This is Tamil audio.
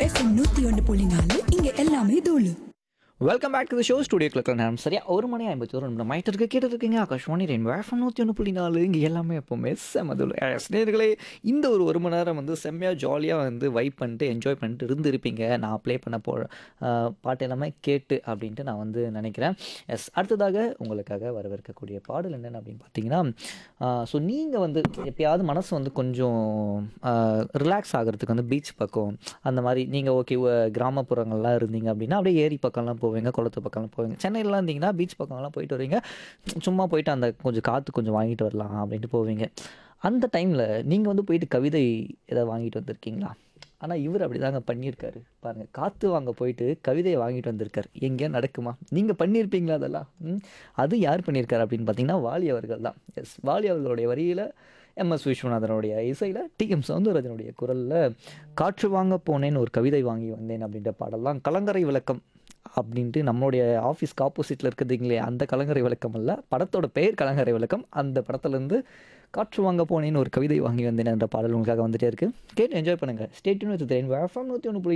எஃப்எம் நூத்தி ஒன்று புள்ளி நாலு இங்க எல்லாமே தூளு welcome back to the show studio கிளக்கில் நேரம் சரியா ஒரு மணி ஐம்பத்தி ஒரு நிமிடம் மைட்டு இருக்க கேட்டு இருக்கீங்க ஆகாஷ்வாணி ரெயின் வேஃபம் நூற்றி ஒன்று புள்ளி நாலு இங்கே எல்லாமே எப்போவுமே செமதுல் நேர்களே இந்த ஒரு ஒரு மணி நேரம் வந்து செம்மையாக ஜாலியாக வந்து வைப் பண்ணிட்டு என்ஜாய் பண்ணிட்டு இருந்திருப்பீங்க நான் ப்ளே பண்ண போ ஆஹ், பாட்டு எல்லாமே கேட்டு அப்படின்ட்டு நான் வந்து நினைக்கிறேன் எஸ் அடுத்ததாக உங்களுக்காக வரவிருக்கக்கூடிய பாடல் என்னென்னு அப்படின்னு பார்த்தீங்கன்னா ஸோ நீங்கள் வந்து எப்பயாவது மனசு வந்து கொஞ்சம் ரிலாக்ஸ் ஆகிறதுக்கு வந்து பீச் பக்கம் அந்த மாதிரி நீங்கள் ஓகே கிராமப்புறங்கள்லாம் இருந்தீங்க அப்படின்னா அப்படியே ஏரி பக்கம்லாம் போவீங்க குளத்து பக்கம்லாம் போவீங்க சென்னையிலலாம் இருந்தீங்கன்னா பீச் பக்கம்லாம் போயிட்டு வருவீங்க சும்மா போயிட்டு அந்த கொஞ்சம் காற்று கொஞ்சம் வாங்கிட்டு வரலாம் அப்படின்ட்டு போவீங்க அந்த டைமில் நீங்கள் வந்து போயிட்டு கவிதை ஏதாவது வாங்கிட்டு வந்திருக்கீங்களா ஆனால் இவர் அப்படி தாங்க பண்ணியிருக்காரு பாருங்கள் காற்று வாங்க போயிட்டு கவிதையை வாங்கிட்டு வந்திருக்காரு எங்கேயா நடக்குமா நீங்கள் பண்ணியிருப்பீங்களா அதெல்லாம் ம்? அது யார் பண்ணியிருக்காரு அப்படின்னு பார்த்தீங்கன்னா வாலி அவர்கள் தான் எஸ் வாலி அவர்களுடைய வரியில் எம்எஸ் விஸ்வநாதனுடைய இசையில் டிஎம் சவுந்தரராஜனுடைய குரலில் காற்று வாங்க போனேன்னு ஒரு கவிதை வாங்கி வந்தேன் அப்படின்ற பாடலாம் கலங்கரை விளக்கம் அப்படின்ட்டு நம்மளுடைய ஆஃபீஸ்க்கு ஆப்போசிட்டில் இருக்கிறதுங்களே அந்த கலங்கரை விளக்கம் அல்ல படத்தோட பெயர் கலங்கரை விளக்கம் அந்த படத்துலேருந்து காற்று வாங்க போனேன்னு ஒரு கவிதை வாங்கி வந்தேன் என்ற பாடல் உங்களுக்காக வந்துட்டே இருக்குது கேட்டு என்ஜாய் பண்ணுங்கள் ஸ்டேட்யூன் வித் நூற்றி ஒன்று புள்ளி